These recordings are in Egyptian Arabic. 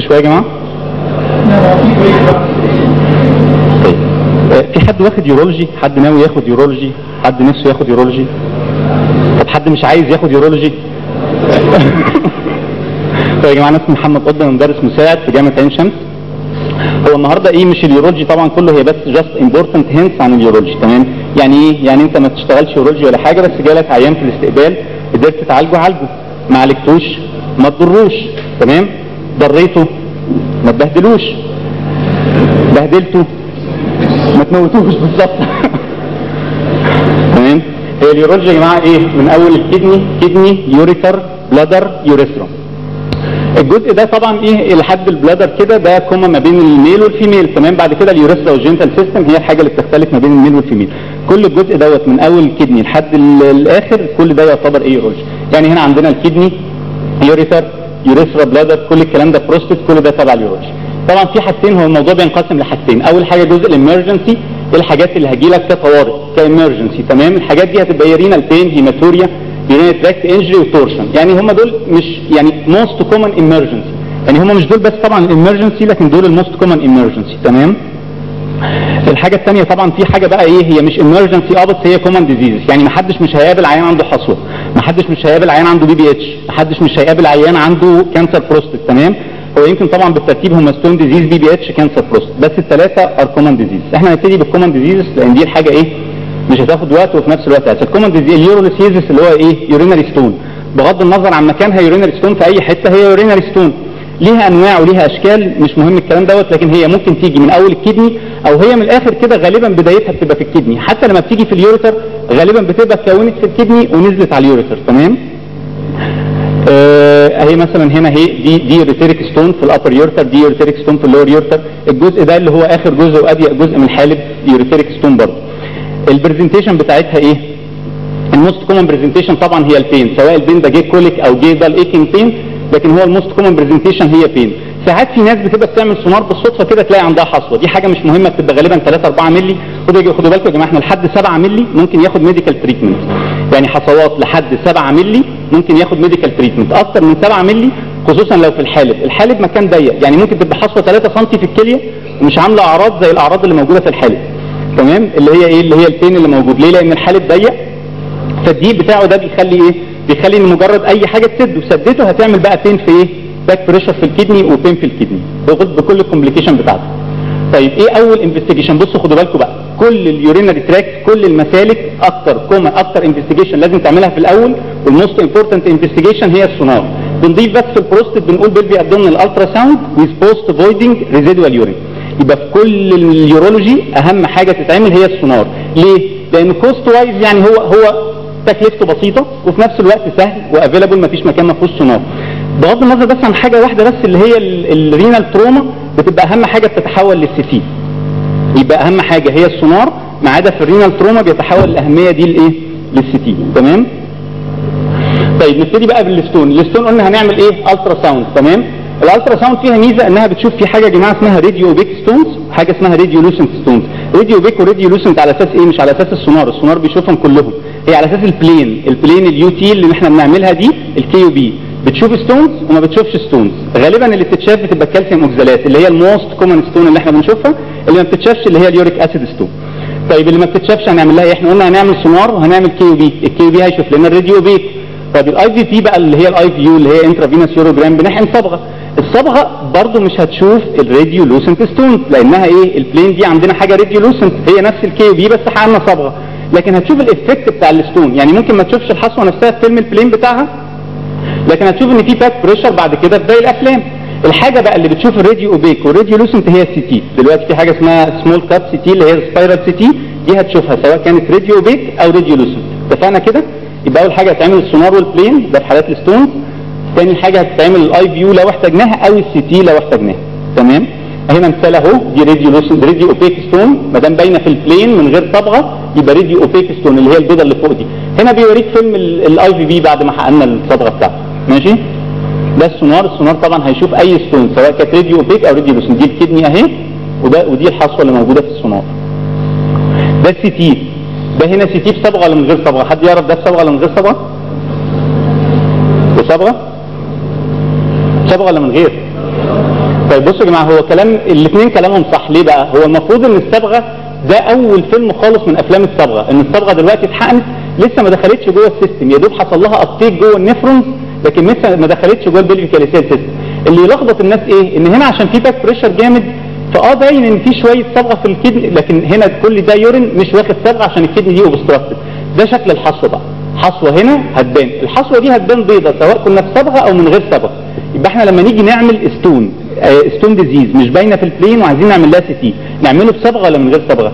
شويه يا جماعه طيب آه، في حد واخد يورولوجي حد ناوي ياخد يورولوجي حد نفسه ياخد يورولوجي طب حد مش عايز ياخد يورولوجي طيب يا جماعه انا اسمي محمد قدة مدرس مساعد في جامعه عين شمس هو النهارده ايه مش اليورولوجي طبعا كله هي بس جاست امبورتنت هينتس عن اليورولوجي تمام يعني ايه يعني انت ما تشتغلش يورولوجي ولا حاجه بس جالك عيان في الاستقبال قدرت تعالجه عالجه ما عالجتوش ما تضروش تمام ضريته ما تبهدلوش بهدلته ما تموتوش بالظبط تمام هي اليورولوجي يا جماعه ايه من اول الكدني كدني يوريتر بلادر يوريثرا الجزء ده طبعا ايه لحد البلادر كده ده كوما ما بين الميل والفيميل تمام بعد كده اليوريثرا والجينتال سيستم هي الحاجه اللي بتختلف ما بين الميل والفيميل كل الجزء دوت من اول الكدني لحد ال- الاخر كل ده يعتبر ايه يورولوجي يعني هنا عندنا الكدني يوريثر يوريثرا بلادر كل الكلام ده بروستات كل ده تبع اليورولوجي طبعا في حاجتين هو الموضوع بينقسم لحاجتين اول حاجه جزء الامرجنسي الحاجات اللي هجيلك كطوارئ كامرجنسي تمام الحاجات دي هتبقى يورينال بين هيماتوريا يورينال تراكت انجري وتورشن يعني هم دول مش يعني موست كومن امرجنسي يعني هم مش دول بس طبعا الامرجنسي لكن دول الموست كومن امرجنسي تمام الحاجة الثانية طبعا في حاجة بقى ايه هي مش emergency اه بس هي common diseases يعني ما حدش مش هيقابل عيان عنده حصوة ما حدش مش هيقابل عيان عنده بي بي اتش ما حدش مش هيقابل عيان عنده كانسر بروستات تمام هو يمكن طبعا بالترتيب هم ستون ديزيز بي بي اتش كانسر بروستات بس الثلاثة ار common diseases احنا هنبتدي بالكومن ديزيزز لان دي الحاجة ايه مش هتاخد وقت وفي نفس الوقت اسهل الكومن ديزيز اليوروليسيزس اللي هو ايه يورينري ستون بغض النظر عن مكانها يورينري ستون في اي حتة هي يورينري ستون ليها انواع وليها اشكال مش مهم الكلام دوت لكن هي ممكن تيجي من اول الكدني او هي من الاخر كده غالبا بدايتها بتبقى في الكدني حتى لما بتيجي في اليوريتر غالبا بتبقى اتكونت في الكدني ونزلت على اليوريتر تمام آه، اهي مثلا هنا اهي دي دي يوريتريك ستون في الابر يورتر دي يوريتريك ستون في اللور يورتر الجزء ده اللي هو اخر جزء واضيق جزء من الحالب يوريتريك ستون برضه البرزنتيشن بتاعتها ايه الموست كومن برزنتيشن طبعا هي البين سواء البين ده جه كوليك او جه ده الايكينج بين لكن هو الموست كومن برزنتيشن هي بين ساعات في ناس بتبقى بتعمل سونار بالصدفه كده تلاقي عندها حصوه دي حاجه مش مهمه بتبقى غالبا 3 4 مللي خدوا خدوا بالكم يا جماعه احنا لحد 7 مللي ممكن ياخد ميديكال تريتمنت يعني حصوات لحد 7 مللي ممكن ياخد ميديكال تريتمنت اكتر من 7 مللي خصوصا لو في الحالب الحالب مكان ضيق يعني ممكن تبقى حصوه 3 سم في الكليه ومش عامله اعراض زي الاعراض اللي موجوده في الحالب تمام اللي هي ايه اللي هي البين اللي موجود ليه لان الحالب ضيق فالديب بتاعه ده بيخلي ايه بيخلي ان مجرد اي حاجه تسده سدته هتعمل بقى بين في ايه باك بريشر في الكدني وبين في الكدني بغض بكل الكومبليكيشن بتاعته طيب ايه اول انفستيجيشن بصوا خدوا بالكم بقى كل اليورينري تراكت كل المسالك اكتر كومن اكتر انفستيجيشن لازم تعملها في الاول والموست امبورتنت انفستيجيشن هي السونار بنضيف بس في البروستات بنقول بيلفي ابدومينال الالترا ساوند ويز بوست فويدنج ريزيدوال يورين يبقى في كل اليورولوجي اهم حاجه تتعمل هي السونار ليه لان كوست وايز يعني هو هو تكلفته بسيطه وفي نفس الوقت سهل وافيلابل مفيش مكان ما فيهوش سونار بغض النظر بس عن حاجه واحده بس اللي هي الرينال تروما بتبقى اهم حاجه بتتحول للسي يبقى اهم حاجه هي السونار ما عدا في الرينال تروما بيتحول الاهميه دي لايه للسي تمام طيب نبتدي بقى بالستون الستون قلنا هنعمل ايه الترا ساوند تمام الالترا ساوند فيها ميزه انها بتشوف في حاجه يا جماعه اسمها راديو اوبيك ستونز حاجه اسمها راديو لوسنت ستونز راديو اوبيك وراديو لوسنت على اساس ايه مش على اساس السونار السونار بيشوفهم كلهم هي على اساس البلين البلين اليو تي اللي احنا بنعملها دي الكي او بي بتشوف ستونز وما بتشوفش ستونز غالبا اللي بتتشاف بتبقى الكالسيوم اوكزالات اللي هي الموست كومن ستون اللي احنا بنشوفها اللي ما بتتشافش اللي هي اليوريك اسيد ستون طيب اللي ما بتتشافش هنعمل لها ايه احنا قلنا هنعمل سونار وهنعمل كي او بي الكي او بي هيشوف لنا الراديو بيك طب الاي في بي بقى اللي هي الاي في يو اللي هي انترافينوس يوروجرام بنحقن صبغه الصبغه برضو مش هتشوف الراديو لوسنت ستونز لانها ايه البلين دي عندنا حاجه راديو لوسنت هي نفس الكي او بي بس حقنا صبغه لكن هتشوف الافكت بتاع الستون يعني ممكن ما تشوفش الحصوه نفسها في فيلم البلين بتاعها لكن هتشوف ان في باك بريشر بعد كده في باقي الافلام الحاجه بقى اللي بتشوف الراديو اوبيك والراديو لوسنت هي السي تي دلوقتي في حاجه اسمها سمول كاب سي تي اللي هي سبايرال سي تي دي هتشوفها سواء كانت راديو اوبيك او راديو لوسنت اتفقنا كده يبقى اول حاجه هتعمل السونار والبلين ده في حالات الستونز تاني حاجه هتتعمل الاي فيو لو احتاجناها او السي تي لو احتاجناها تمام هنا مثال اهو دي راديو لوسنت راديو اوبيك ستون ما دام باينه في البلين من غير صبغه يبقى راديو اوبيك ستون اللي هي البيضه اللي فوق دي هنا بيوريك فيلم الاي في بي بعد ما حققنا الصبغه بتاعته ماشي ده السونار السونار طبعا هيشوف اي ستون سواء كانت راديو اوبيك او راديو لوسنت دي الكدني اهي وده ودي الحصوه اللي موجوده في السونار ده السي تي ده هنا سي تي بصبغه ولا من غير صبغه حد يعرف ده بصبغه ولا من غير صبغه بصبغه صبغه ولا من غير طيب بصوا يا جماعه هو كلام الاثنين كلامهم صح ليه بقى؟ هو المفروض ان الصبغه ده اول فيلم خالص من افلام الصبغه ان الصبغه دلوقتي اتحقنت لسه ما دخلتش جوه السيستم يا دوب حصل لها ابتيك جوه النفرونز لكن لسه ما دخلتش جوه البلفيكاليسيال سيستم اللي يلخبط الناس ايه؟ ان هنا عشان في باك بريشر جامد فاه باين ان في شويه صبغه في الكدني لكن هنا كل ده يورين مش واخد صبغه عشان الكدني دي اوبستراكتد ده شكل الحصوه بقى حصوه هنا هتبان الحصوه دي هتبان بيضه سواء كنا في صبغه او من غير صبغه يبقى احنا لما نيجي نعمل ستون آه، ستون ديزيز مش باينه في البلين وعايزين نعمل لها سي تي نعمله بصبغه ولا من غير صبغه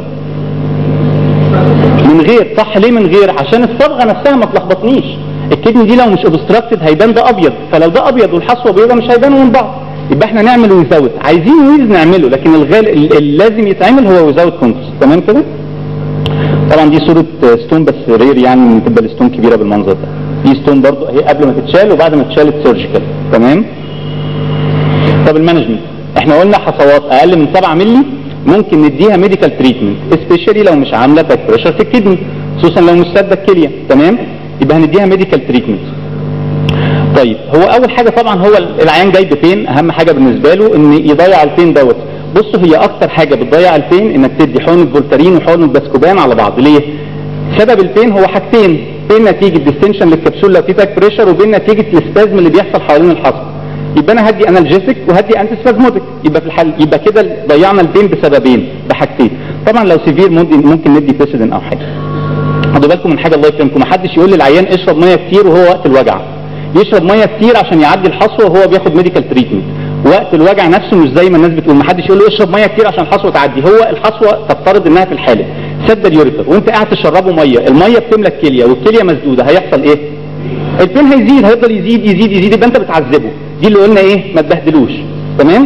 من غير صح ليه من غير عشان الصبغه نفسها ما تلخبطنيش الكدني دي لو مش اوبستراكتد هيبان ده ابيض فلو ده ابيض والحصوه بيضاء مش هيبانوا من بعض يبقى احنا نعمل ويزاوت عايزين ويز نعمله لكن الغال ال- اللي لازم يتعمل هو ويزاوت كونتس تمام كده طبعا دي صوره آه، ستون بس رير يعني ان تبقى الستون كبيره بالمنظر ده دي ستون برضو هي قبل ما تتشال وبعد ما اتشالت سيرجيكال تمام طب المانجمنت احنا قلنا حصوات اقل من 7 مللي ممكن نديها ميديكال تريتمنت سبيشالي لو مش عامله باك بريشر في الكدني خصوصا لو مش سادة الكليه تمام يبقى هنديها ميديكال تريتمنت طيب هو اول حاجه طبعا هو العيان جاي بفين اهم حاجه بالنسبه له ان يضيع الفين دوت بصوا هي اكتر حاجه بتضيع الفين انك تدي حقن فولتارين وحقن باسكوبان على بعض ليه سبب البين هو حاجتين بين نتيجه ديستنشن للكبسوله في باك بريشر وبين نتيجه السبازم اللي بيحصل حوالين الحصن يبقى انا هدي انالجيسك وهدي انتي سبازموتيك يبقى في الحل يبقى كده ضيعنا البين بسببين بحاجتين طبعا لو سيفير ممكن ممكن ندي بيسيدن او حاجه خدوا بالكم من حاجه الله يكرمكم ما حدش يقول للعيان اشرب ميه كتير وهو وقت الوجع يشرب ميه كتير عشان يعدي الحصوه وهو بياخد ميديكال تريتمنت وقت الوجع نفسه مش زي ما الناس بتقول ما حدش يقول له اشرب ميه كتير عشان الحصوه تعدي هو الحصوه تفترض انها في الحالب سد اليوريتر وانت قاعد تشربه ميه الميه بتملى الكليه والكليه مسدوده هيحصل ايه البين هيزيد هيفضل يزيد يزيد يزيد يبقى انت بتعذبه دي اللي قلنا ايه ما تبهدلوش تمام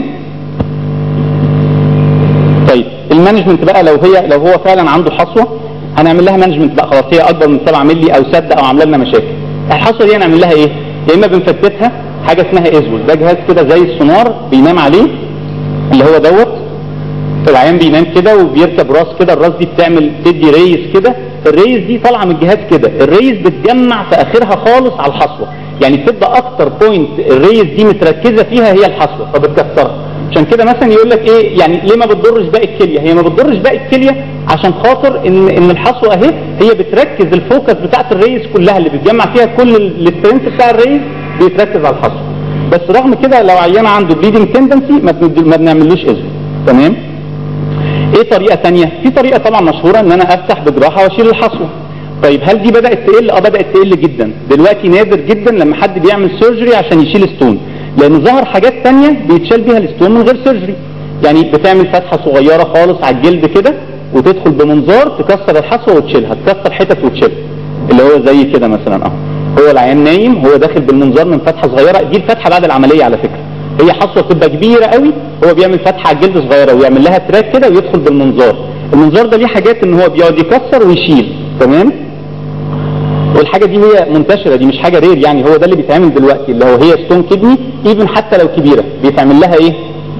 طيب المانجمنت بقى لو هي لو هو فعلا عنده حصوه هنعمل لها مانجمنت بقى خلاص هي اكبر من 7 مللي او سد او عامله لنا مشاكل الحصوه دي هنعمل لها ايه يا اما بنفتتها حاجه اسمها ازول ده جهاز كده زي السونار بينام عليه اللي هو دوت العيان بينام كده وبيركب راس كده الراس دي بتعمل تدي ريس كده الريس دي طالعه من الجهاز كده الريس بتجمع في اخرها خالص على الحصوه يعني بتبقى اكتر بوينت الريس دي متركزه فيها هي الحصوه فبتكسرها عشان كده مثلا يقول لك ايه يعني ليه ما بتضرش باقي الكليه هي ما بتضرش باقي الكليه عشان خاطر ان ان الحصوه اهي هي بتركز الفوكس بتاعت الريس كلها اللي بتجمع فيها كل السترينث بتاع الريس بيتركز على الحصوه بس رغم كده لو عيان عنده بليدنج تندنسي ما بن- ما بنعملوش اذن تمام ايه طريقه تانية في طريقه طبعا مشهوره ان انا افتح بجراحه واشيل الحصوه طيب هل دي بدات تقل اه بدات تقل جدا دلوقتي نادر جدا لما حد بيعمل سيرجري عشان يشيل ستون لان ظهر حاجات تانية بيتشال بيها الستون من غير سيرجري يعني بتعمل فتحه صغيره خالص على الجلد كده وتدخل بمنظار تكسر الحصوه وتشيلها تكسر حتت وتشيلها اللي هو زي كده مثلا اهو هو العيان نايم هو داخل بالمنظار من فتحه صغيره دي الفتحه بعد العمليه على فكره هي حصوه بتبقى كبيره قوي هو بيعمل فتحه على الجلد صغيره ويعمل لها تراك كده ويدخل بالمنظار المنظار ده ليه حاجات ان هو بيقعد يكسر ويشيل تمام والحاجه دي هي منتشره دي مش حاجه رير يعني هو ده اللي بيتعمل دلوقتي اللي هو هي ستون كدني ايفن حتى لو كبيره بيتعمل لها ايه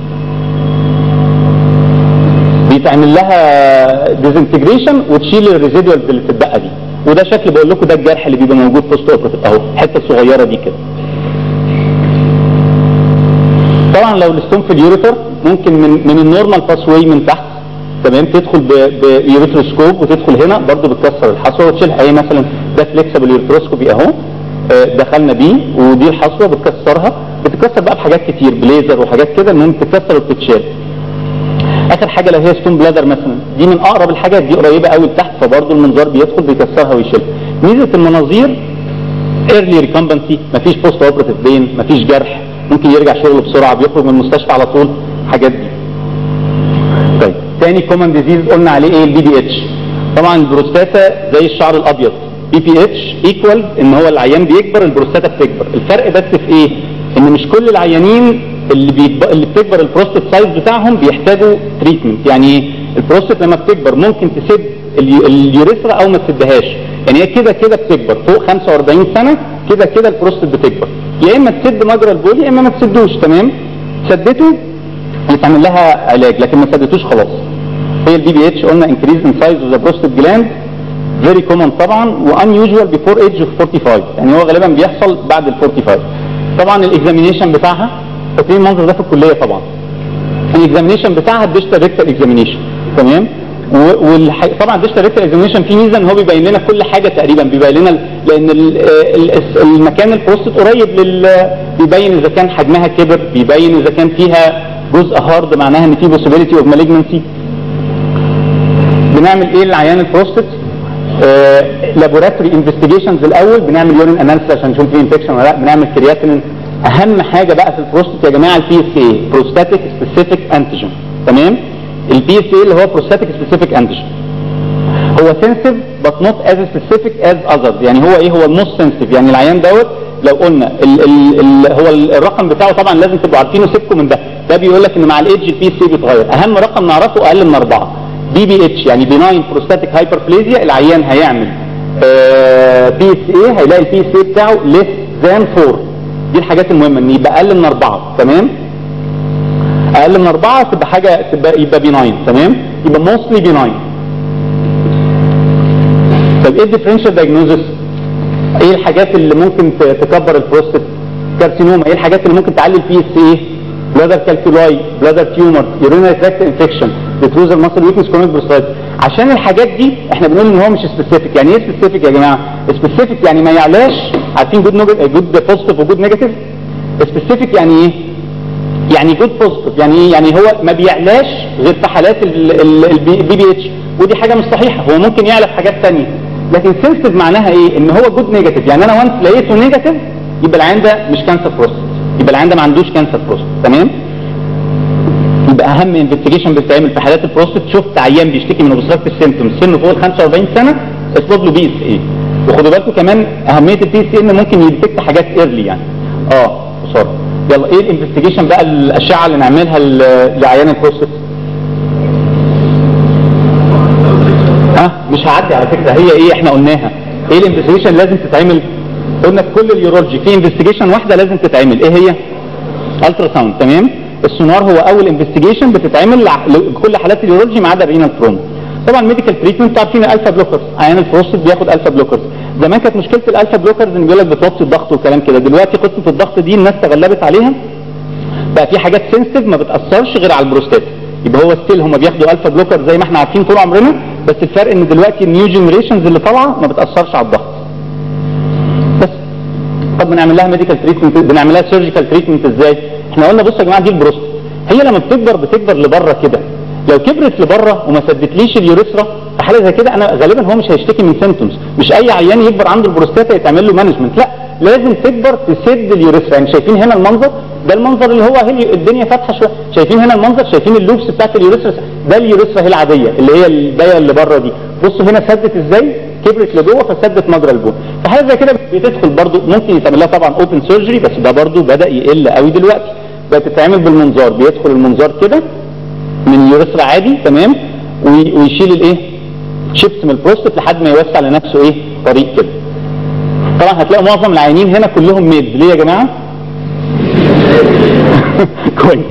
بيتعمل لها ديزنتجريشن وتشيل الريزيدوال اللي بتتبقى دي وده شكل بقول لكم ده الجرح اللي بيبقى موجود بوست اوبرتيف اهو الحته الصغيره دي كده طبعا لو الستون في اليوريتر ممكن من من النورمال باس واي من تحت تمام تدخل ب- بيوريتروسكوب وتدخل هنا برضو بتكسر الحصوه وتشيلها اهي مثلا ده فليكسبل يوريتروسكوبي اهو آه، دخلنا بيه ودي الحصوه بتكسرها بتتكسر بقى بحاجات كتير بليزر وحاجات كده المهم بتتكسر وبتتشال اخر حاجه لو هي ستون بلادر مثلا دي من اقرب الحاجات دي قريبه قوي لتحت فبرضه المنظار بيدخل بيكسرها ويشيلها ميزه المناظير ايرلي ريكمبنسي مفيش بوست اوبرتيف بين مفيش جرح ممكن يرجع شغله بسرعه بيخرج من المستشفى على طول الحاجات دي طيب تاني كومن ديزيز قلنا عليه ايه البي دي اتش طبعا البروستاتا زي الشعر الابيض بي بي اتش ايكوال ان هو العيان بيكبر البروستاتا بتكبر الفرق بس في ايه ان مش كل العيانين اللي بيكب... اللي بتكبر البروستات سايز بتاعهم بيحتاجوا تريتمنت يعني ايه البروستات لما بتكبر ممكن تسد اليو- اليوريثرا او ما تسدهاش يعني هي كده كده بتكبر فوق 45 سنه كده كده البروستات بتكبر يا اما تسد مجرى البول يا اما ما تسدوش تمام سدته يتعمل لها علاج لكن ما سدتوش خلاص هي البي بي اتش قلنا انكريز ان سايز اوف ذا بروستات جلاند فيري كومن طبعا وان يوجوال بيفور ايدج اوف 45 يعني هو غالبا بيحصل بعد ال 45 طبعا الاكزامينيشن بتاعها فاكرين المنظر ده في الكليه طبعا الاكزامينيشن بتاعها الديجيتال ريكتال اكزامينيشن تمام وطبعا الديجيتال ريكتال اكزامينيشن فيه ميزه ان هو بيبين لنا كل حاجه تقريبا بيبين لنا ال- لان ال- ال- المكان البروستات قريب لل بيبين اذا كان حجمها كبر بيبين اذا كان فيها جزء هارد معناها ان في possibility اوف malignancy بنعمل ايه لعيان البروستات لابوراتوري انفستيجيشنز الاول بنعمل يورين اناليسيس عشان نشوف في انفكشن ولا لا بنعمل كرياتينين اهم حاجه بقى في البروستات يا جماعه البي اس اي بروستاتيك سبيسيفيك انتيجين تمام البي اس اي اللي هو بروستاتيك سبيسيفيك انتيجين هو سنسيف بس نوت از سبيسيفيك از اذرز يعني هو ايه هو الموست سنسيف يعني العيان دوت لو قلنا ال ال ال هو ال- الرقم بتاعه طبعا لازم تبقوا عارفينه سيبكم من ده ده بيقول لك ان مع الايدج البي سي بيتغير اهم رقم نعرفه اقل من اربعه بي بي اتش يعني بيناين بروستاتيك هايبربليزيا العيان هيعمل بي اس اي هيلاقي البي اس اي بتاعه ليس ذان 4 دي الحاجات المهمه ان يبقى اقل من اربعه تمام اقل من اربعه تبقى حاجه تبقى يبقى بيناين تمام يبقى موستلي بيناين طب ايه الديفرنشال دايجنوزس ايه الحاجات اللي ممكن ت- تكبر البروستات كارسينوما ايه الحاجات اللي ممكن تعلي البي اس اي بلادر كالكولاي بلادر تيومر يورينري تراكت انفكشن ديتروزر ماسل ويكنس كرونيك بروستايتس عشان الحاجات دي احنا بنقول ان هو مش سبيسيفيك يعني ايه سبيسيفيك يا جماعه سبيسيفيك يعني ما يعلاش عارفين جود جود بوزيتيف وجود نيجاتيف سبيسيفيك يعني ايه يعني جود بوزيتيف يعني ايه يعني هو ما بيعلاش غير في حالات البي بي اتش ودي حاجه مش صحيحه هو ممكن يعلى في حاجات ثانيه لكن سنسيتيف معناها ايه ان هو جود نيجاتيف يعني انا وانس لقيته نيجاتيف يبقى العيان ده مش كانسر بروستات يبقى العيان ده ما عندوش كانسر بروستات تمام يبقى اهم انفستيجيشن بتتعمل في حالات البروستات شفت عيان بيشتكي من اوبستراكتيف سيمتومز سنه فوق ال 45 سنه اطلب له بي اس اي وخدوا بالكم كمان اهميه البي اس اي ان ممكن يديتكت حاجات ايرلي يعني اه بسرعه يلا ايه الانفستيجيشن بقى الاشعه اللي نعملها ل- لعيان البروستات ها مش هعدي على فكره هي ايه احنا قلناها ايه الانفستيجيشن لازم تتعمل قلنا في كل اليورولوجي في انفستيجيشن واحده لازم تتعمل ايه هي الترا ساوند تمام السونار هو اول انفستيجيشن بتتعمل لع- لكل حالات اليورولوجي ما عدا الرينال تروما طبعا ميديكال تريتمنت عارفين الالفا بلوكرز عيان البروستات بياخد الفا بلوكرز زمان كانت مشكله الالفا بلوكرز ان بيقول لك بتوطي الضغط وكلام كده دلوقتي قصه الضغط دي الناس تغلبت عليها بقى في حاجات سنسيتيف ما بتاثرش غير على البروستات يبقى هو ستيل هم بياخدوا الفا بلوكر زي ما احنا عارفين طول عمرنا بس الفرق ان دلوقتي النيو جنريشنز اللي طالعه ما بتاثرش على الضغط بس طب بنعمل لها ميديكال تريتمنت بنعمل لها سيرجيكال تريتمنت ازاي احنا قلنا بصوا يا جماعه دي البروستات هي لما بتكبر بتكبر لبره كده لو كبرت لبره وما سدتليش اليوريثرا في حاله زي كده انا غالبا هو مش هيشتكي من سيمتومز مش اي عيان يكبر عنده البروستاتا يتعمل له مانجمنت لا لازم تكبر تسد اليوريثرا يعني شايفين هنا المنظر ده المنظر اللي هو هي الدنيا فاتحه شويه شايفين هنا المنظر شايفين اللوبس بتاعت اليوريثرا ده اليوريثرا هي العاديه اللي هي الدايه اللي بره دي بصوا هنا سدت ازاي كبرت لجوه فسدت مجرى البول في حاله زي كده بتدخل برضو ممكن يتعمل لها طبعا اوبن سيرجري بس ده برضو بدا يقل قوي دلوقتي بقت تتعمل بالمنظار بيدخل المنظار كده من يوريثرا عادي تمام وي- ويشيل الايه شيبس من البروستات لحد ما يوسع لنفسه ايه طريق كده طبعا هتلاقوا معظم العيانين هنا كلهم ميلز ليه يا جماعه كويس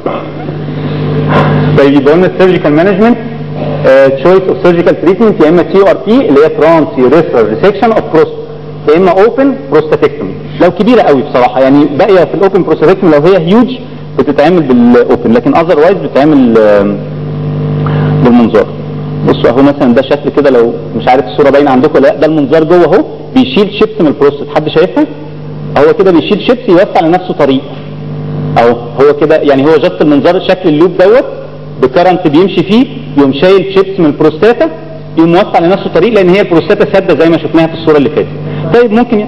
طيب يبقى قلنا السيرجيكال مانجمنت تشويس اوف سيرجيكال تريتمنت يا اما تي ار تي اللي هي ترانس يوريثرال ريسكشن اوف بروست يا اما اوبن بروستاتكتومي لو كبيره قوي بصراحه يعني باقيه في الاوبن بروستاتكتومي لو هي هيوج بتتعمل بالاوبن لكن اذر وايز بتتعمل آم، بالمنظار بصوا اهو مثلا ده شكل كده لو مش عارف الصوره باينه عندكم ولا لا ده المنظار جوه اهو بيشيل شيبس من البروستات حد شايفها هو كده بيشيل شيبس يوسع لنفسه طريق اهو هو كده يعني هو جاست المنظار شكل اللوب دوت بكرنت بيمشي فيه يقوم شايل شيبس من البروستاتا يقوم موسع لنفسه طريق لان هي البروستاتا ساده زي ما شفناها في الصوره اللي فاتت طيب ممكن ي...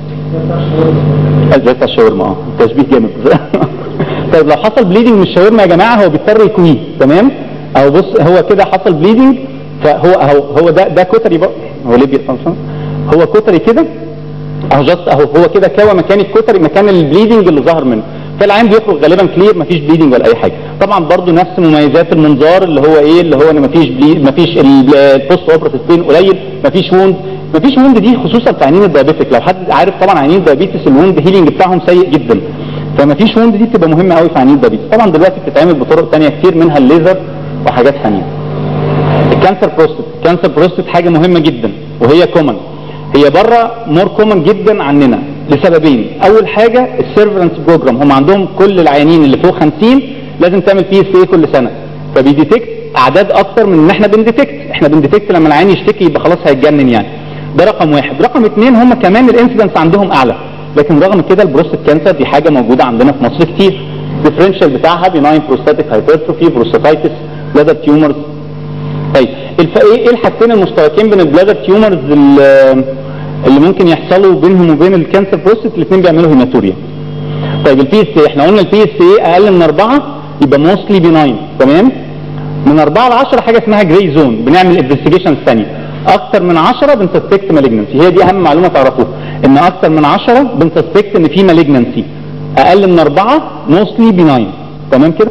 زي بتاع الشاورما اه تشبيه جامد طيب لو حصل بليدنج من الشاورما يا جماعه هو بيضطر يكويه تمام اهو بص هو كده حصل بليدنج فهو اهو هو ده ده كتري بقى هو ليه بيحصل هو كتري كده اهو جاست اهو هو كده كوى مكان الكتري مكان البليدنج اللي ظهر منه فالعين بيخرج غالبا كلير مفيش بليدنج ولا اي حاجه طبعا برضو نفس مميزات المنظار اللي هو ايه اللي هو ان مفيش بلي مفيش البوست اوبراتيف بين قليل مفيش ووند مفيش ووند دي خصوصا في عينين الدايابيتك لو حد عارف طبعا عينين الدايابيتس الووند هيلينج بتاعهم سيء جدا فمفيش ووند دي بتبقى مهمه قوي في عينين الدايابيتس طبعا دلوقتي بتتعمل بطرق ثانيه كتير منها الليزر وحاجات ثانيه الكانسر بروستات الكانسر بروستات حاجه مهمه جدا وهي كومن هي بره مور كومن جدا عننا لسببين اول حاجه السيرفرنس بروجرام هم عندهم كل العيانين اللي فوق 50 لازم تعمل بي اس اي كل سنه فبيديتكت اعداد اكتر من ان احنا بنديتكت احنا بنديتكت لما العيان يشتكي يبقى خلاص هيتجنن يعني ده رقم واحد رقم اثنين هم كمان الانسيدنس عندهم اعلى لكن رغم كده البروستات كانسر دي حاجه موجوده عندنا في مصر كتير الديفرنشال بتاعها بيناين بروستاتيك هايبرتروفي بروستاتايتس بلادر تيومرز طيب الف... ايه إيه الحاجتين المشتركين بين البلادر تيومرز اللي اللي ممكن يحصلوا بينهم وبين الكانسر بروستات الاثنين بيعملوا هيماتوريا طيب البي اس اي احنا قلنا البي اس اي اقل من اربعه يبقى موستلي بيناين تمام من 4 ل 10 حاجه اسمها جراي زون بنعمل انفستيجيشن ثانيه اكتر من 10 بنسسبكت مالجنسي هي دي اهم معلومه تعرفوها ان اكتر من 10 بنسسبكت ان في مالجنسي اقل من 4 موستلي بيناين تمام كده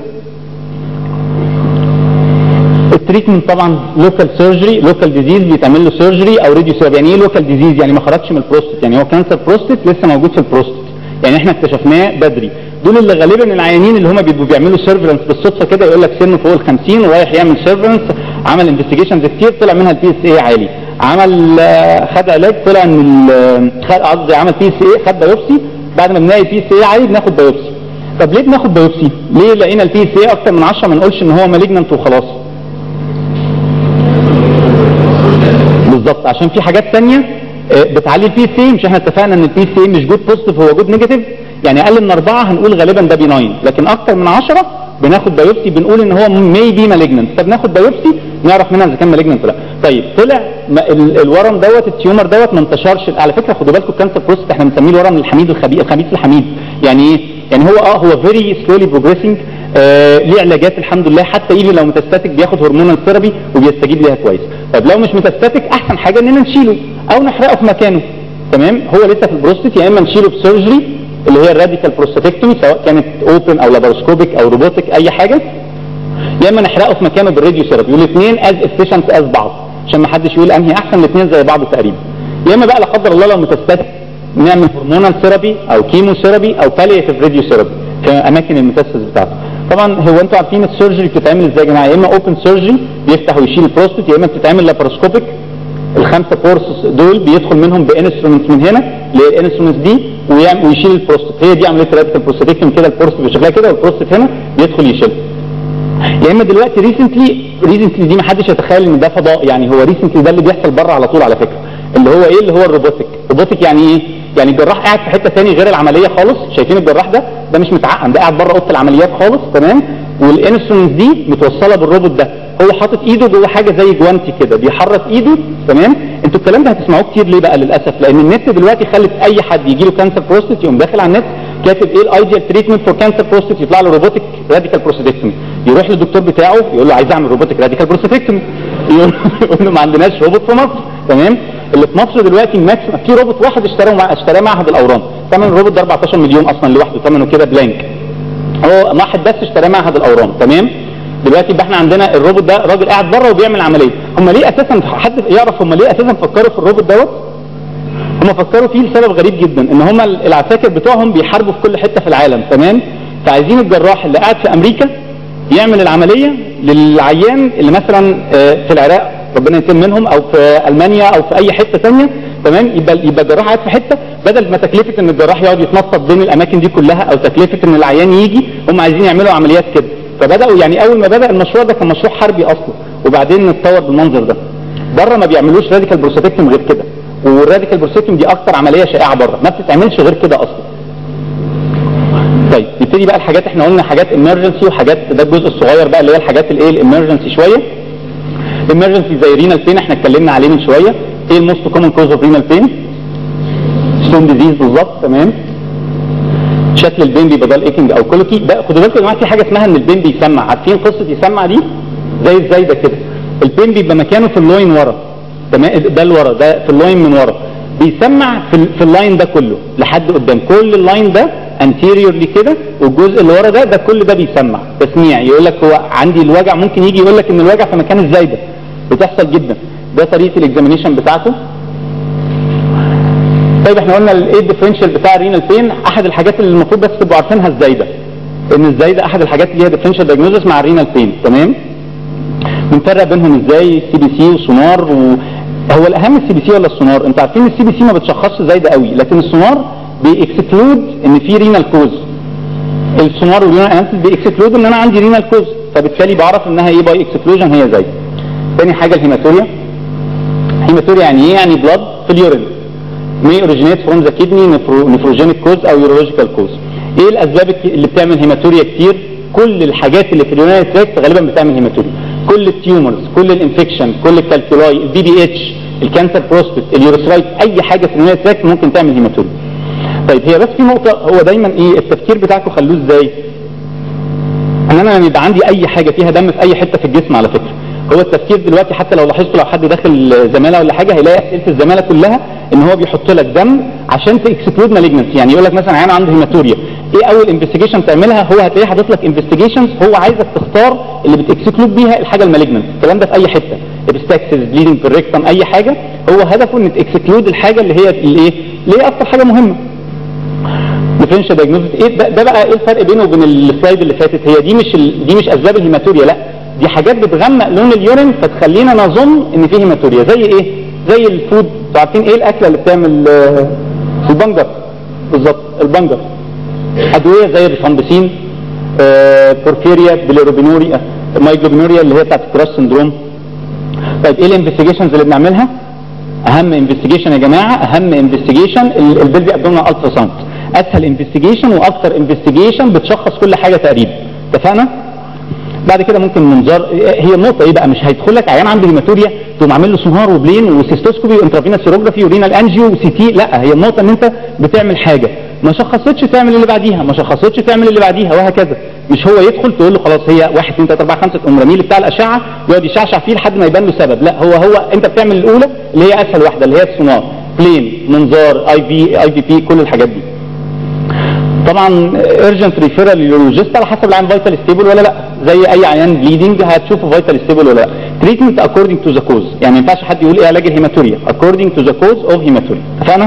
التريتمنت طبعا لوكال سيرجري لوكال ديزيز بيتعمل له سيرجري او راديو ثيرابي يعني ايه لوكال ديزيز يعني ما خرجش من البروستات يعني هو كانسر بروستات لسه موجود في البروستات يعني احنا اكتشفناه بدري دول اللي غالبا العيانين اللي هم بيبقوا بيعملوا سيرفرنس بالصدفه كده يقول لك سنه فوق ال 50 ورايح يعمل سيرفرنس عمل انفستيجيشنز كتير طلع منها البي اس اي عالي عمل آه، خد علاج طلع ان ال- خد قصدي عمل بي اس اي خد بايوبسي بعد ما بنلاقي البي اس اي عالي بناخد بايوبسي طب ليه بناخد بايوبسي؟ ليه لقينا البي اس اي اكتر من 10 ما نقولش ان هو مالجننت وخلاص بالظبط عشان في حاجات ثانيه بتعلي البي سي مش احنا اتفقنا ان البي سي مش جود بوزيتيف هو جود نيجاتيف يعني اقل من اربعه هنقول غالبا ده بيناين لكن اكتر من 10 بناخد بايوبسي بنقول ان هو مي بي مالجننت فبناخد بايوبسي نعرف منها اذا كان مالجننت ولا لا طيب طلع ما- ال- الورم دوت التيومر دوت ما انتشرش على فكره خدوا بالكم الكانسر بروست احنا بنسميه الورم الحميد الخبيث الخبيث الحميد يعني ايه؟ يعني هو اه هو فيري سلولي بروجريسنج آه ليه علاجات الحمد لله حتى ايفن لو ميتاستاتيك بياخد هرمونال ثيرابي وبيستجيب ليها كويس طب لو مش ميتاستاتيك احسن حاجه اننا نشيله او نحرقه في مكانه تمام هو لسه في البروستات يا اما نشيله بسيرجري اللي هي الراديكال بروستاتكتومي سواء كانت اوبن او لاباروسكوبيك او روبوتك اي حاجه يا اما نحرقه في مكانه بالراديو ثيرابي والاثنين از افيشنت از بعض عشان ما حدش يقول انهي احسن الاثنين زي بعض تقريبا يا اما بقى لا قدر الله لو ميتاستاتيك نعمل هرمونال ثيرابي او كيمو ثيرابي او بالياتيف راديو ثيرابي في اماكن الميتاستاز بتاعته طبعا هو انتوا عارفين السيرجري بتتعمل ازاي يا جماعه يا اما اوبن سيرجري بيفتح ويشيل البروستات يا اما بتتعمل لاباروسكوبيك الخمسه بورسز دول بيدخل منهم بانسترومنتس من هنا للانسترومنتس دي ويعمل- ويشيل البروستات هي دي عمليه راديكال بروستاتيكتوم كده البروستات بشكلها كده والبروستات هنا بيدخل يشيلها يا اما دلوقتي ريسنتلي ريسنتلي دي ما حدش يتخيل ان ده فضاء يعني هو ريسنتلي ده اللي بيحصل بره على طول على فكره اللي هو ايه اللي هو الروبوتك روبوتك يعني ايه يعني الجراح قاعد في حته ثانيه غير العمليه خالص شايفين الجراح ده ده مش متعقم ده قاعد بره اوضه العمليات خالص تمام والانسترومنتس دي متوصله بالروبوت ده هو حاطط ايده جوه حاجه زي جوانتي كده بيحرك ايده تمام انتوا الكلام ده هتسمعوه كتير ليه بقى للاسف لان النت دلوقتي خلت اي حد يجي له كانسر بروستات يقوم داخل على النت كاتب ايه الايديال تريتمنت فور كانسر بروستات يطلع له روبوتك راديكال بروستاتكتومي يروح للدكتور بتاعه يقول له عايز اعمل روبوتك راديكال بروستاتكتومي يقول يقول له ما عندناش روبوت في مصر تمام اللي في مصر دلوقتي الماكسيمم في روبوت واحد اشتراه مع اشتراه معهد الاورام ثمن الروبوت ده 14 مليون اصلا لوحده ثمنه كده بلانك هو واحد بس اشتراه معهد الاورام تمام دلوقتي يبقى احنا عندنا الروبوت ده راجل قاعد بره وبيعمل عمليه هم ليه اساسا حد يعرف هم ليه اساسا فكروا في الروبوت دوت هم فكروا فيه لسبب غريب جدا ان هم العساكر بتوعهم بيحاربوا في كل حته في العالم تمام فعايزين الجراح اللي قاعد في امريكا يعمل العمليه للعيان اللي مثلا آه، في العراق ربنا يتم منهم او في المانيا او في اي حته ثانيه تمام يبقى يبقى الجراح قاعد في حته بدل ما تكلفه ان الجراح يقعد يتنطط بين الاماكن دي كلها او تكلفه ان العيان يجي هم عايزين يعملوا عمليات كده فبداوا يعني اول ما بدا المشروع ده كان مشروع حربي اصلا وبعدين اتطور بالمنظر ده بره ما بيعملوش راديكال بروستاتكتوم غير كده والراديكال بروستاتكتوم دي اكتر عمليه شائعه بره ما بتتعملش غير كده اصلا طيب نبتدي بقى الحاجات احنا قلنا حاجات امرجنسي وحاجات ده الجزء الصغير بقى اللي هي الحاجات الايه الامرجنسي شويه الامرجنسي زي رينال بين احنا اتكلمنا عليه من شويه ايه الموست كومن كوز اوف رينال بين ستون ديزيز بالظبط تمام شكل البين بيبقى ده الايكنج او كولوكي ده خدوا بالكم يا جماعه في حاجه اسمها ان البين بيسمع عارفين قصه يسمع دي زي ازاي ده كده البين بيبقى مكانه في اللوين ورا تمام ده اللي ورا ده في اللوين من ورا بيسمع في, ال- في اللاين ده كله لحد قدام كل اللاين ده انتيريورلي كده والجزء اللي ورا ده ده كل ده بيسمع تسميع يقول لك هو عندي الوجع ممكن يجي يقول لك ان الوجع في مكان الزايده بتحصل جدا ده طريقه الاكزامينيشن بتاعته طيب احنا قلنا الايه الديفرنشال بتاع الرينال بين احد الحاجات اللي المفروض بس تبقوا عارفينها الزايده ان الزايده احد الحاجات اللي هي ديفرنشال دايجنوزس مع الرينال بين تمام بنفرق بينهم ازاي سي بي سي وسونار و... هو الاهم السي بي سي ولا السونار انتوا عارفين السي بي سي ما بتشخصش زايده قوي لكن السونار بيكسكلود ان في رينال كوز السونار واليونان اناليسيس بيكسكلود ان انا عندي رينال كوز فبالتالي بعرف انها ايه باي اكسكلوجن هي زي تاني حاجه الهيماتوريا هيماتوريا يعني ايه يعني بلاد في اليورين may originate from the kidney nephro- nephrogenic cause او urological cause ايه الاسباب الك- اللي بتعمل هيماتوريا كتير كل الحاجات اللي في اليورينال تراكت غالبا بتعمل هيماتوريا كل التيومرز كل الانفكشن كل الكالكولاي البي بي اتش الكانسر بروستات اليوريثرايت اي حاجه في اليورينال تراكت ممكن تعمل هيماتوريا طيب هي بس في نقطه هو دايما ايه التفكير بتاعكم خلوه ازاي ان انا لما يبقى عندي اي حاجه فيها دم في اي حته في الجسم على فكره هو التفكير دلوقتي حتى لو لاحظتوا لو حد داخل زماله ولا حاجه هيلاقي اسئله الزماله كلها ان هو بيحط لك دم عشان تكسكلود مالجنسي يعني يقول لك مثلا عيان عنده هيماتوريا ايه اول انفستيجيشن تعملها هو هتلاقيه حاطط لك انفستيجيشنز هو عايزك تختار اللي بتكسكلود بيها الحاجه المالجنسي الكلام ده في اي حته ابستاكسس بليدنج بالريكتم اي حاجه هو هدفه ان تكسكلود الحاجه اللي هي الايه اللي هي اكتر حاجه مهمه ديفرنشال دايجنوستس ايه ده, ده بقى ايه الفرق بينه وبين السلايد اللي فاتت هي دي مش ال... دي مش اسباب الهيماتوريا لا دي حاجات بتغمق لون اليورين فتخلينا نظن ان في هيماتوريا زي ايه زي الفود انتوا عارفين ايه الاكله اللي بتعمل آه، البنجر بالظبط البنجر ادويه زي الريفامبسين آه، بورفيريا بيليروبينوريا مايجلوبينوريا اللي هي بتاعت الكراش سندروم طيب ايه الانفستيجيشنز اللي بنعملها اهم انفستيجيشن يا جماعه اهم انفستيجيشن البلبي ابدومينال الترا ساوند اسهل انفستيجيشن واكثر انفستيجيشن بتشخص كل حاجه تقريبا اتفقنا بعد كده ممكن منظار هي النقطه ايه بقى مش هيدخل لك عيان عنده هيماتوريا تقوم عامل له سونار وبلين وسيستوسكوبي وانترافينا سيروجرافي ورينال انجيو وسي تي لا هي النقطه ان انت بتعمل حاجه ما شخصتش تعمل اللي بعديها ما شخصتش تعمل اللي بعديها وهكذا مش هو يدخل تقول له خلاص هي 1 2 3 4 5 تقوم رميل بتاع الاشعه يقعد يشعشع فيه لحد ما يبان له سبب لا هو هو انت بتعمل الاولى اللي هي اسهل واحده اللي هي السونار بلين منظار اي في اي في بي كل الحاجات دي طبعا ايرجنت ريفيرال لليورولوجيست على حسب العيان فايتال ستيبل ولا لا زي اي عيان بليدنج هتشوفه فايتال ستيبل ولا لا تريتمنت اكوردنج تو ذا كوز يعني ما ينفعش حد يقول ايه علاج الهيماتوريا اكوردنج تو ذا كوز اوف هيماتوريا اتفقنا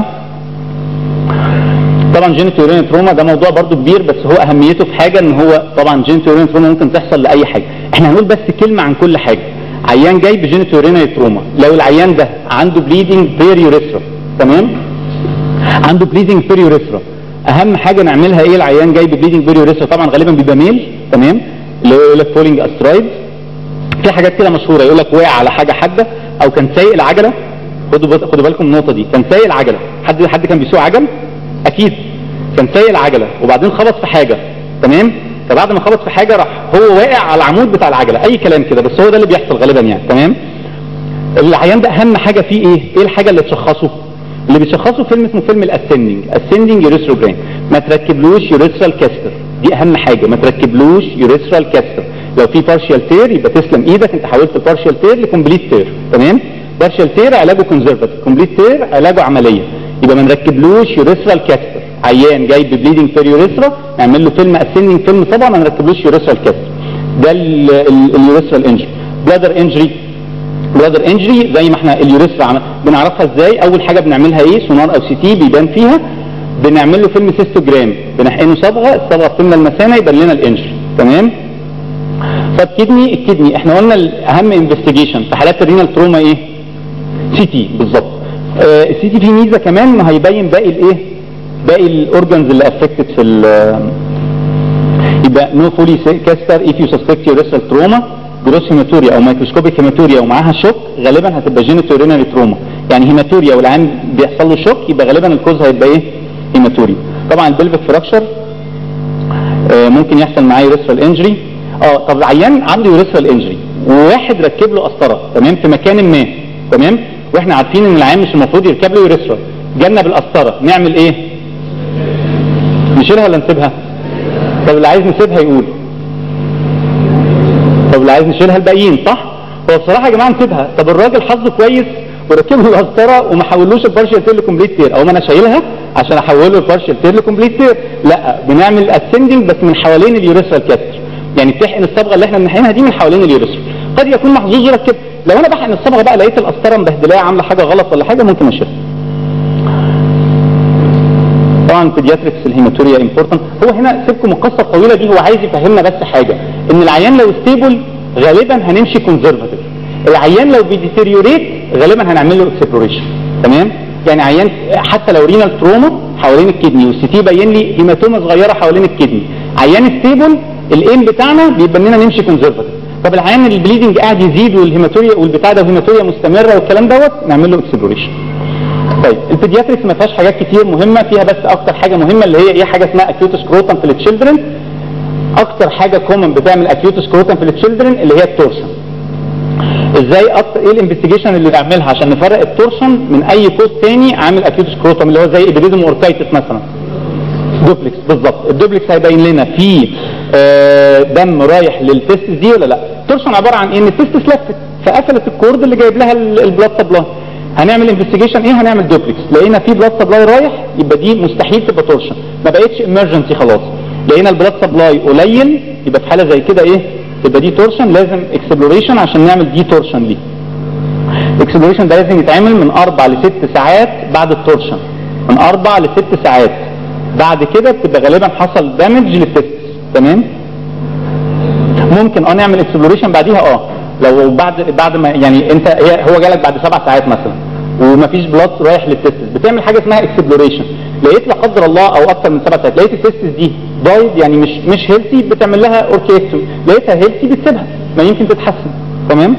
طبعا جينيتورين تروما ده موضوع برضو كبير بس هو اهميته في حاجه ان هو طبعا جينيتورين تروما ممكن تحصل لاي حاجه احنا هنقول بس كلمه عن كل حاجه عيان جاي بجينيتورين تروما لو العيان ده عنده بليدنج بير يوريثرا تمام عنده بليدنج بير يوريثرا اهم حاجه نعملها ايه العيان جاي ببليدنج بير يوريثرا طبعا غالبا بيبقى ميل تمام اللي هو يقول لك فولينج استرايد في حاجات كده مشهوره يقول لك وقع على حاجه حاده او كان سايق العجله خدوا بال- خدوا بالكم من النقطه دي كان سايق العجله حد حد كان بيسوق عجل اكيد كان سايق العجله وبعدين خبط في حاجه تمام فبعد ما خبط في حاجه راح هو واقع على العمود بتاع العجله اي كلام كده بس هو ده اللي بيحصل غالبا يعني تمام العيان ده اهم حاجه فيه ايه ايه الحاجه اللي تشخصه اللي بيشخصه فيلم اسمه فيلم الاسندنج اسندنج يوريثروجرام ما تركبلوش يوريثرال كاستر دي اهم حاجه ما تركبلوش يوريثرال كاستر لو في بارشال تير يبقى تسلم ايدك انت حولت البارشال تير لكومبليت تير تمام بارشال تير علاجه كونزرفاتيف كومبليت تير علاجه عمليه يبقى ما نركبلوش يوريثرال كاستر عيان جاي ببليدنج بير يوريثرا نعمل له فيلم اسندنج فيلم طبعا ما نركبلوش يوريثرال كاستر ده اليوريثرال انجري بلادر انجري بلادر انجري زي ما احنا اليوريثرا عمل بنعرفها ازاي اول حاجه بنعملها ايه سونار او سي تي بيبان فيها بنعمل له فيلم سيستوجرام بنحقنه صبغه الصبغه بتملى المثانه يبان لنا الانجري تمام طب كدني الكدني احنا قلنا اهم انفستيجيشن في حالات الرينال تروما ايه سي تي بالظبط آه السي تي فيه ميزه كمان انه هيبين باقي الايه باقي الاورجنز اللي افكتد في ال- يبقى نو فولي كاستر اف يو سسبكت يوريثرال تروما جروس هيماتوريا او مايكروسكوبيك هيماتوريا ومعاها شوك غالبا هتبقى جينيتورينري تروما يعني هيماتوريا والعيان بيحصل له شوك يبقى غالبا الكوز هيبقى ايه هيماتوريا طبعا البلفيك فراكشر آه ممكن يحصل معاه يوريثرال انجري اه طب العيان عنده يوريثرال انجري وواحد ركب له قسطره تمام في مكان ما تمام واحنا عارفين ان العيان مش المفروض يركب له يوريثرال جالنا بالقسطره نعمل ايه نشيلها ولا نسيبها طب اللي عايز نسيبها يقول طب اللي عايز نشيلها الباقيين صح هو بصراحه يا جماعه نسيبها طب الراجل حظه كويس وركب له القسطره وما حولوش البارشال تير لكومبليت تير او ما انا شايلها عشان احوله البارشال تير لكومبليت تير لا بنعمل اسندنج بس من حوالين اليوريثرال كاستر يعني بتحقن الصبغه اللي احنا بنحقنها دي من حوالين اليوريثرال قد يكون محظوظ يركب لو انا بحقن الصبغه بقى لقيت القسطره مبهدلاه عامله حاجه غلط ولا حاجه ممكن اشيلها طبعا بيدياتريكس الهيماتوريا امبورتنت هو هنا سيبكم القصه الطويله دي هو عايز يفهمنا بس حاجه ان العيان لو ستيبل غالبا هنمشي كونزرفاتيف العيان لو بيديتيريوريت غالبا هنعمل له اكسبلوريشن تمام يعني عيان حتى لو رينال تروما حوالين الكدني والسي تي باين لي هيماتوما صغيره حوالين الكدني عيان ستيبل الايم بتاعنا بيبقى اننا نمشي كونزرفاتيف طب العيان البليدنج قاعد يزيد والهيماتوريا والبتاع ده والهيماتوريا مستمره والكلام دوت نعمل له اكسبلوريشن طيب البيدياتريكس ما فيهاش حاجات كتير مهمه فيها بس اكتر حاجه مهمه اللي هي ايه حاجه اسمها اكيوت سكروتم في التشيلدرن اكتر حاجه كومن بتعمل اكيوت سكروتم في التشيلدرن اللي هي التورشن ازاي اكتر ايه الانفستيجيشن اللي نعملها عشان نفرق التورشن من اي كود تاني عامل اكيوت سكروتم اللي هو زي ابيديزم اوركايتس مثلا دوبلكس بالظبط الدوبلكس هيبين لنا في آه، دم رايح للتستس دي ولا لا التورشن عباره عن ايه ان التستس لفت فقفلت الكورد اللي جايب لها ال- البلاد سبلاي هنعمل انفستيجيشن ايه هنعمل دوبلكس لقينا في بلاد سبلاي رايح يبقى دي مستحيل تبقى تورشن ما بقتش امرجنسي خلاص لقينا البلاد سبلاي قليل يبقى في حاله زي كده ايه يبقى دي تورشن لازم اكسبلوريشن عشان نعمل دي تورشن ليه الاكسبلوريشن ده لازم يتعمل من اربع لست ساعات بعد التورشن من اربع لست ساعات بعد كده بتبقى غالبا حصل دامج للتستس تمام ممكن اه نعمل اكسبلوريشن بعديها اه لو بعد بعد ما يعني انت هي هو جالك بعد سبع ساعات مثلا ومفيش بلاد رايح للتستس بتعمل حاجه اسمها اكسبلوريشن لقيت لا قدر الله او اكتر من سبع ساعات لقيت التستس دي دايد يعني مش مش هيلثي بتعمل لها اوركيكتوم لقيتها هيلثي بتسيبها ما يمكن تتحسن تمام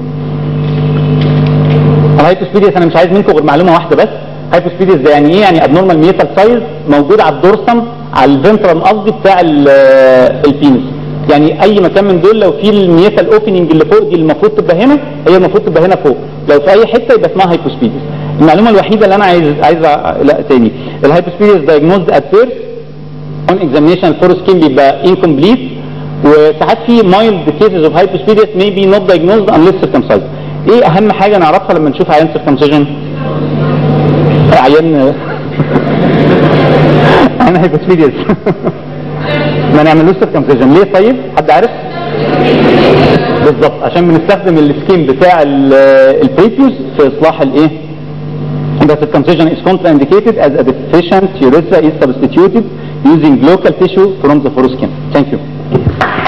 الهايبوسبيديس انا مش عايز منكم غير معلومه واحده بس هايبوسبيديس ده يعني ايه يعني ابنورمال ميتال سايز موجود على الدورسم على الفنترال قصدي بتاع ال- البينس يعني اي مكان من دول لو في الميتال اوبننج اللي فوق دي المفروض تبقى هنا هي المفروض تبقى هنا فوق لو في اي حته يبقى اسمها هايبوسبيديس المعلومه الوحيده اللي انا عايز عايز أ- لا تاني الهايبوسبيديس دايجنوزد ات بيرث اون اكزامينشن الفوروسكين بيبقى انكمبليت وساعات في مايلد كيسز اوف هايبوسبيديس ميبي نوت دايجنوزد انليس سيركمسايز ايه اهم حاجه نعرفها لما نشوف عيان سيركمسيجن عيان عيان هايبوسبيديس ما نعملوش سيركمسيجن ليه طيب حد عارف بالظبط عشان بنستخدم السكيم بتاع البريبيوس في اصلاح الايه The circumcision is contraindicated as a deficient urethra is substituted using local tissue from the foreskin. Thank you.